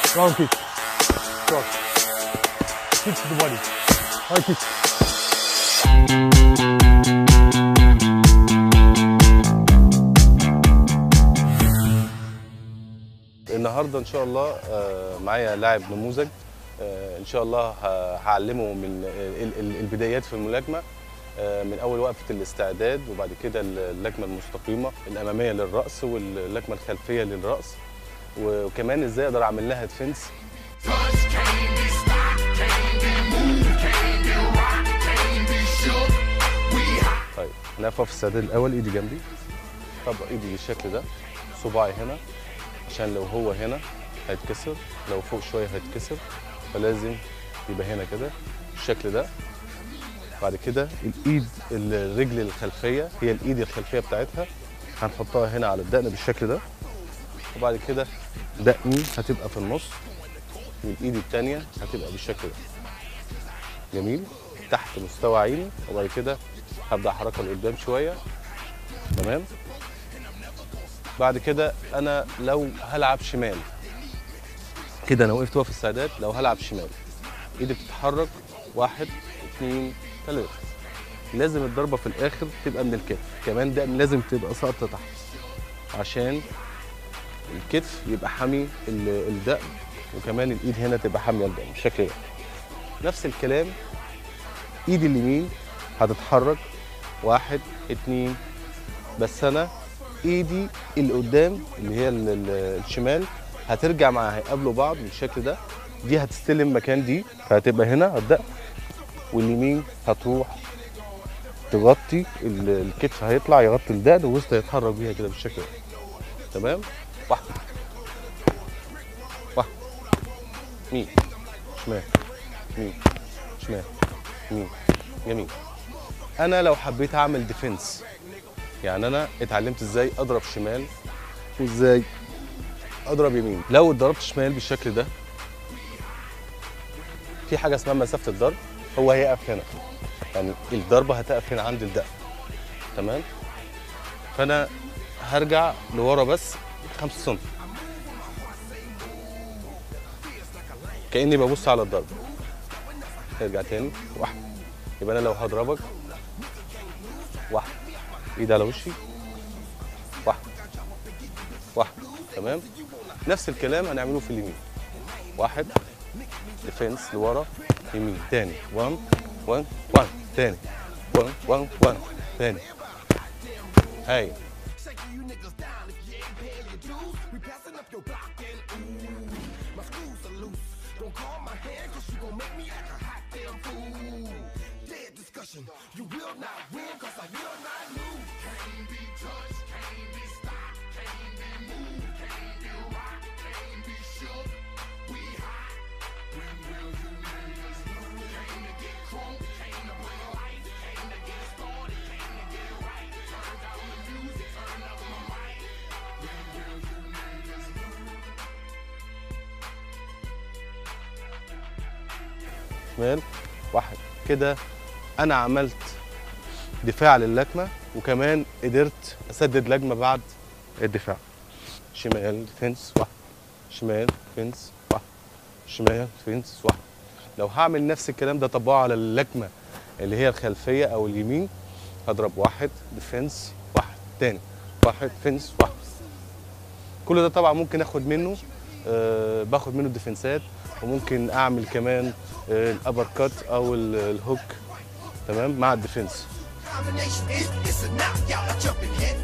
Round kick. Cross. Kick to the body. High kick. النهارده ان شاء الله آه، معايا لاعب نموذج آه، ان شاء الله ه- هعلمه من ال- ال- البدايات في الملاكمه آه، من اول وقفه الاستعداد وبعد كده اللكمه المستقيمه الاماميه للراس واللكمه الخلفيه للراس وكمان ازاي اقدر اعمل لها ديفنس طيب نقف في السداد الاول ايدي جنبي طبق ايدي بالشكل ده صباعي هنا عشان لو هو هنا هيتكسر لو فوق شويه هيتكسر فلازم يبقى هنا كده بالشكل ده بعد كده الايد الرجل الخلفيه هي الايد الخلفيه بتاعتها هنحطها هنا على الدقن بالشكل ده وبعد كده دقني هتبقى في النص والايد التانية هتبقى بالشكل ده جميل تحت مستوى عيني وبعد كده هبدا احركها لقدام شويه تمام بعد كده انا لو هلعب شمال كده انا وقفت واقف استعداد لو هلعب شمال ايدي بتتحرك واحد اثنين ثلاثة لازم الضربة في الآخر تبقى من الكتف كمان ده لازم تبقى ساقطة تحت عشان الكتف يبقى حامي ال- الدقن وكمان الإيد هنا تبقى حامية الدقن بالشكل ده نفس الكلام إيدي اليمين هتتحرك واحد اتنين بس أنا ايدي اللي قدام اللي هي ال- ال- الشمال هترجع معاها هيقابلوا بعض بالشكل ده دي هتستلم مكان دي فهتبقى هنا هتدق واليمين هتروح تغطي ال- الكتف هيطلع يغطي الدقن والوسط هيتحرك بيها كده بالشكل ده تمام واحد واحد يمين شمال يمين شمال يمين جميل انا لو حبيت اعمل ديفنس يعني انا اتعلمت ازاي اضرب شمال وازاي اضرب يمين لو اتضربت شمال بالشكل ده في حاجه اسمها مسافه الضرب هو هيقف هنا يعني الضربه هتقف هنا عند الدقن تمام فانا هرجع لورا بس 5 سم كاني ببص على الضرب ارجع تاني واحد يبقى انا لو هضربك واحد ايد على وشي واحد واحد تمام نفس الكلام هنعمله في اليمين واحد ديفنس لورا يمين تاني 1 1 1 تاني 1 1 1 تاني هاي Shaking you niggas down if you ain't paying your dues. We passing up your block and ooh, my screws are loose. Don't call my hand cause you gon' make me act a hot damn fool. Dead discussion, you will not win cause I will not lose. Can't be touched, can't be stopped, can't be moved, can't be rocked, can't be shook. We hot. When will you niggas lose? Came to get crunk, came to bring life, came to get started, came to get right. Turn down the music, turn up my mic. When will you niggas lose? شمال واحد كده انا عملت دفاع للكمه وكمان قدرت اسدد لجمه بعد الدفاع شمال ديفنس واحد شمال ديفنس واحد شمال ديفنس واحد لو هعمل نفس الكلام ده طبقه على اللكمه اللي هي الخلفيه او اليمين هضرب واحد ديفنس واحد تاني واحد ديفنس واحد كل ده طبعا ممكن اخد منه آه باخد منه الديفنسات وممكن اعمل كمان آه الابر كات او ال- الهوك تمام مع الديفنس Combination is it's a knockout. I jump in head